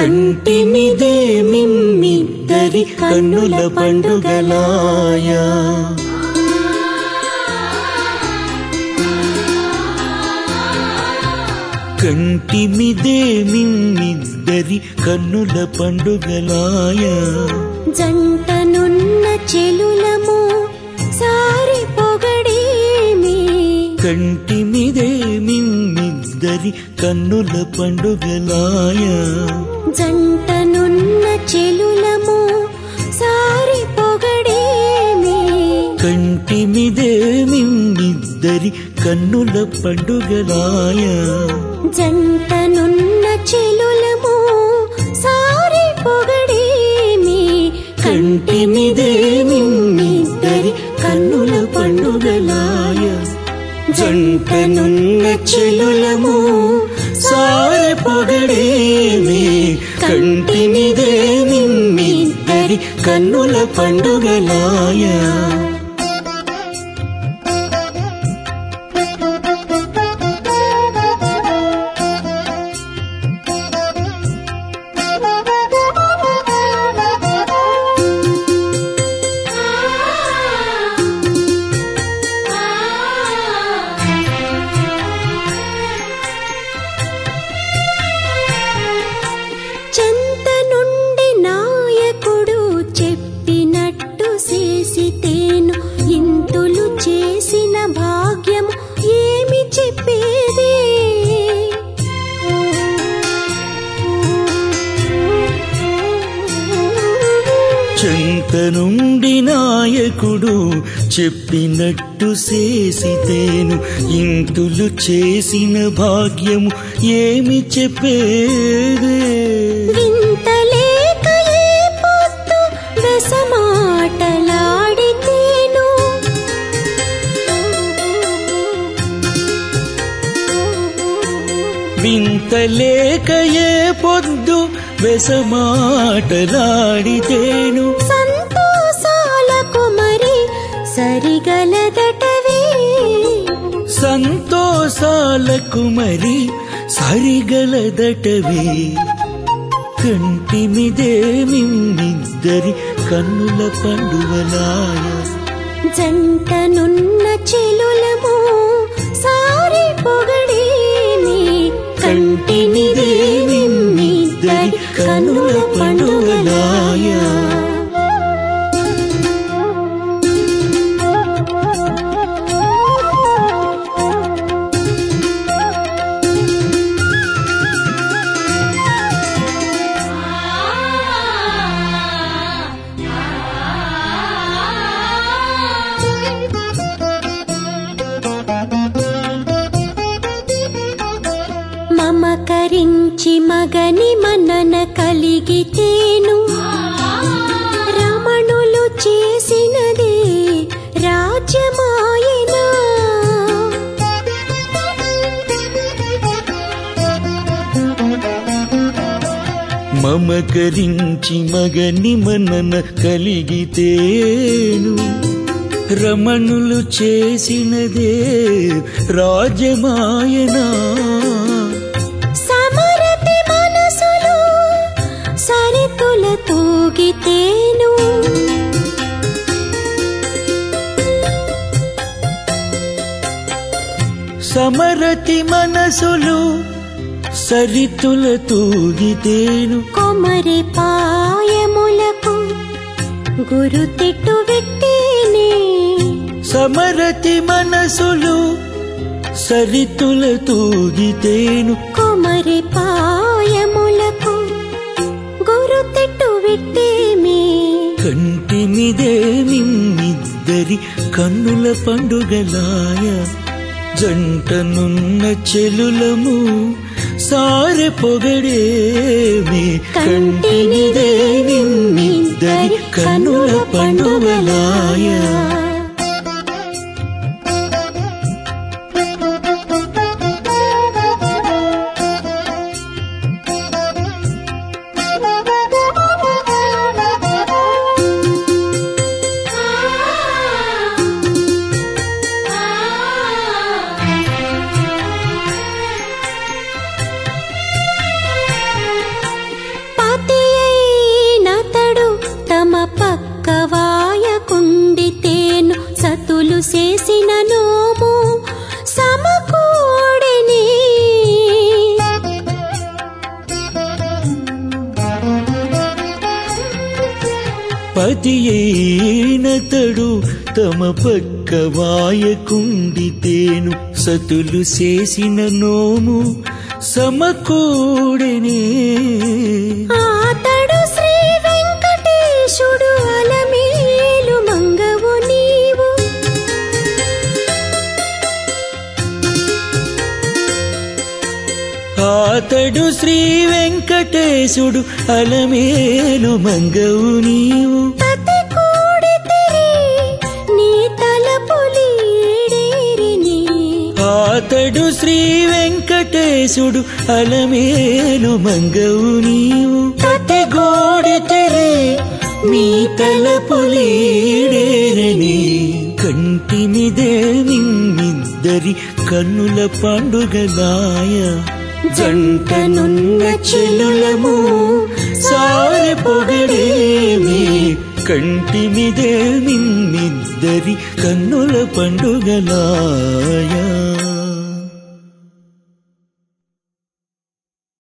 కంటిమిదే మిమ్మిద్దరి కన్నుల పండుగలాయా కంటిమిదే మిమ్మిద్దరి కన్నుల పండుగలాయా జంటనున్న చెలులము సారి పొగడేమి కంటిమిదే మిమ్మిద్దరి కన్నుల పండుగలాయా జంటనున్న చెలులము సారి పొగడేమి కంటిమిదే మిమ్మిద్దరి కన్నుల పండుగలాయా జంటనున్న చెలులము సారి పొగడేమి కంటిమిదే మిమ్మిద్దరి కన్నుల పండుగలాయ జంటనున్న చెలులము సారె పొగడేమి కంటిమిదే మిమ్మిద్దరి కన్నుల పండుగలాయ చెంత నుండి నాయకుడు చెప్పినట్టు చేసితేను ఇంతులు చేసిన భాగ్యము ఏమి చెప్పేది చెంత నుండి నాయకుడు చెప్పినట్టు చేసితేను ఇంతులు చేసిన భాగ్యము ఏమి చెప్పేదే వింతలేక ఏ పొద్దు వెసమాటలాడితేను వింతలేక ఏ పొద్దు వెసమాటలాడితేను సంతోషాలకు మరి సరిగలదటవే సంతోషాలకు మరి సరిగలదటవే కంటిమిదే మిమ్మిద్దరి కన్నుల పండుగలాయ జంటనున్న చెలులము సారి పొగడేమి కంటిమిదే మిమ్మిద్దరి కన్నుల పండుగలాయ మమకరించి మగని మనన కలిగితేను రమణులు చేసినదే రాజ్యమాయనా మమకరించి మగని మనన కలిగితేను రమణులు చేసినదే రాజమాయనా సమరతి మనసులు సరితుల తూగితేను సమరతి మనసులు సరితుల తూగితేను కొమరి పాయములకు గురు తిట్టు పెట్టేనే సమరతి మనసులు సరితుల తూగితేను కొమరి పాయములకు గురు తిట్టు పెట్టేమే కంటిమిదే మిమ్మిద్దరి కన్నుల పండుగలాయ జంటనున్న చెలులము సారె పొగడేమి కంటిమిదే మిమ్మిద్దరి కన్నుల పండుగలాయ చేసిన నోము సమకూడెనే పతి అయినతడు తమ పక్క వాయకుండితేను సతులు చేసిన నోము సమకూడెనే ఆతడు శ్రీ వెంకటేశుడు అలమేలు మంగవు నీవు ఆతడు శ్రీ వెంకటేశుడు అలమేలు మంగవు నీవు పతి కూడితిరి నీ తలపులీడేరిని ఆతడు శ్రీ వెంకటేశుడు అలమేలు మంగవు నీవు కతి గోడి తెరే మీ తలపులీడేరని కంటినిదే నిన్నిద్దరి కన్నుల పండుగలాయ జంటనున్న చెల్లులము సారె పొగడేమి కంటిమిదే నిన్నిద్దరి కన్నుల పండుగలాయ